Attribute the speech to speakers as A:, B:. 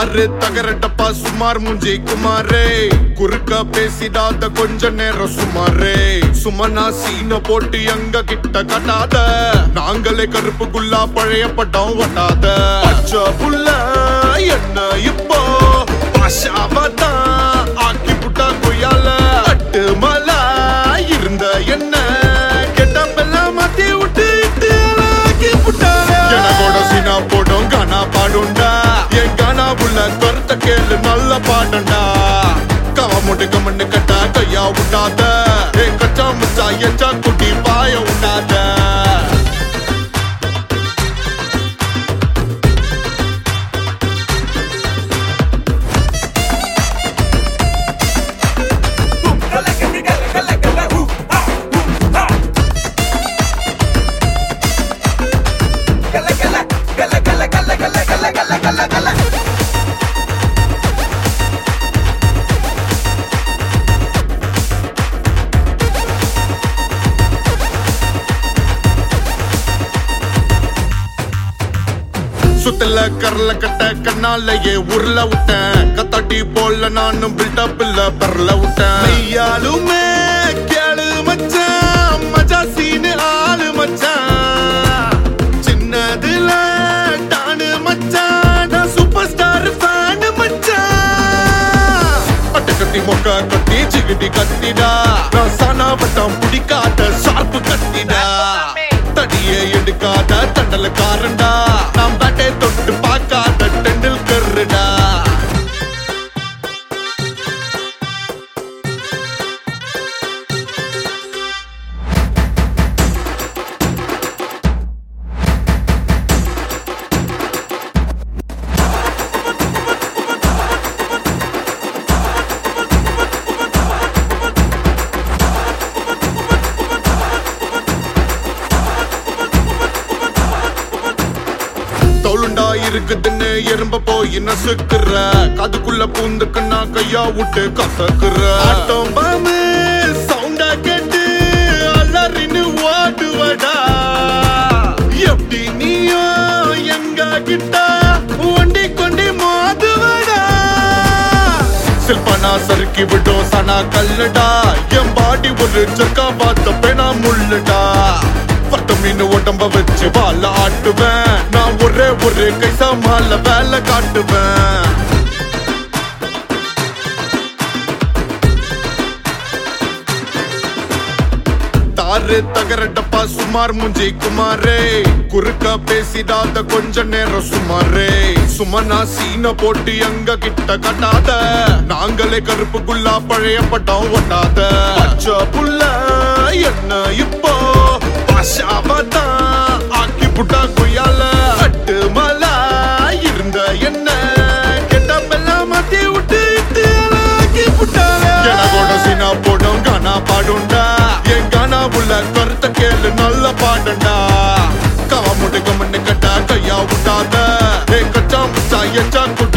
A: தாரு தகரட்டப்பா சுமார் முஞ்சி குமாரே குறுக்க பேசிடாத கொஞ்ச நேரம் சுமாரே சுமனா சீன போட்டு எங்க கிட்ட கட்டாத நாங்களே கருப்புக்குள்ளா பழைய பட்டம் ஒட்டாத பச்சை புள்ள என்ன இப்போ பாஷாவதான் ஆக்கி புட்டா கொய்யால அட்டு மலா இருந்த என்ன கெட்டப்பெல்லாம் மாத்தி விட்டு இட்டு அழகி புட்டால எனக்கோட சீனா போடும் கானா பாடுண்டா என் கானா உள்ள கருத்த கேளு நல்ல பாடண்டா கவ முட்டு கம்மண்ணு கட்டா கையா விட்டாத என் கச்சா முச்சா எச்சா குட்டி பாய விட்டாத சுத்தல கரல கட்ட கண்ணாலேயே உருள விட்டேன் கத்தாட்டி போல நானும் பில்டப் இல்ல பெறல விட்டேன் மெய்யாலுமே கேளு மச்சான் மஜா சீனு ஆளு மச்சான் சின்னதுல டானு மச்சான் நான் சூப்பர் ஸ்டார் ஃபேன் மச்சான் பட்டு கட்டி மொக்க கட்டி சிகிட்டி கத்திடா நான் சானா வட்டம் பிடிக்காத ஷார்ப்பு கத்திடா தடியே எடுக்காத தண்டல காரண்டா நாம் பேட்டை தொட்டு பார்க்காத டெண்டில் கருடா தோளுண்டா இருக்குதுன்னு எறும்ப போய் நசுக்குற காதுக்குள்ள பூந்துக்கு நான் கையா விட்டு கசக்குற ஆட்டம் பாமு சவுண்டா கேட்டு அலறின்னு ஓடுவடா எப்படி நீயோ எங்க கிட்ட வண்டி கொண்டி மோதுவடா சில்பனா சறுக்கி விடும் சனா கல்லுடா என் பாடி ஒரு சக்கா பார்த்த பெணா முள்ளுடா பத்து மீன் உடம்ப வச்சு வாழ ஆட்டுவேன் நான் ஒரே ஒரு கை சமால வேலை காட்டுவேன் தாரு தகரட்டப்பா சுமார் முஞ்சி குமாரே குறுக்க பேசிடாத கொஞ்ச நேரம் சுமாரே சுமனா சீன போட்டு எங்க கிட்ட கட்டாத நாங்களே கருப்புக்குள்ளா பழைய பட்டம் ஒட்டாத பச்சை புள்ள என்ன இப்போ பாஷாவதான் ஆக்கி புட்டா கொய்யால அட்டு மலா இருந்த என்ன கெட்டப்பெல்லாம் மாத்தி விட்டு இட்டு அழகி புட்டால எனக்கோட சீனா போடும் கானா பாடுண்டா என் கானா உள்ள கருத்த கேளு நல்ல பாடண்டா கவ முட்டு கம்மண்ணு கட்டா கையா விட்டாத ஏ கச்சா முச்சா எச்சா குட்டி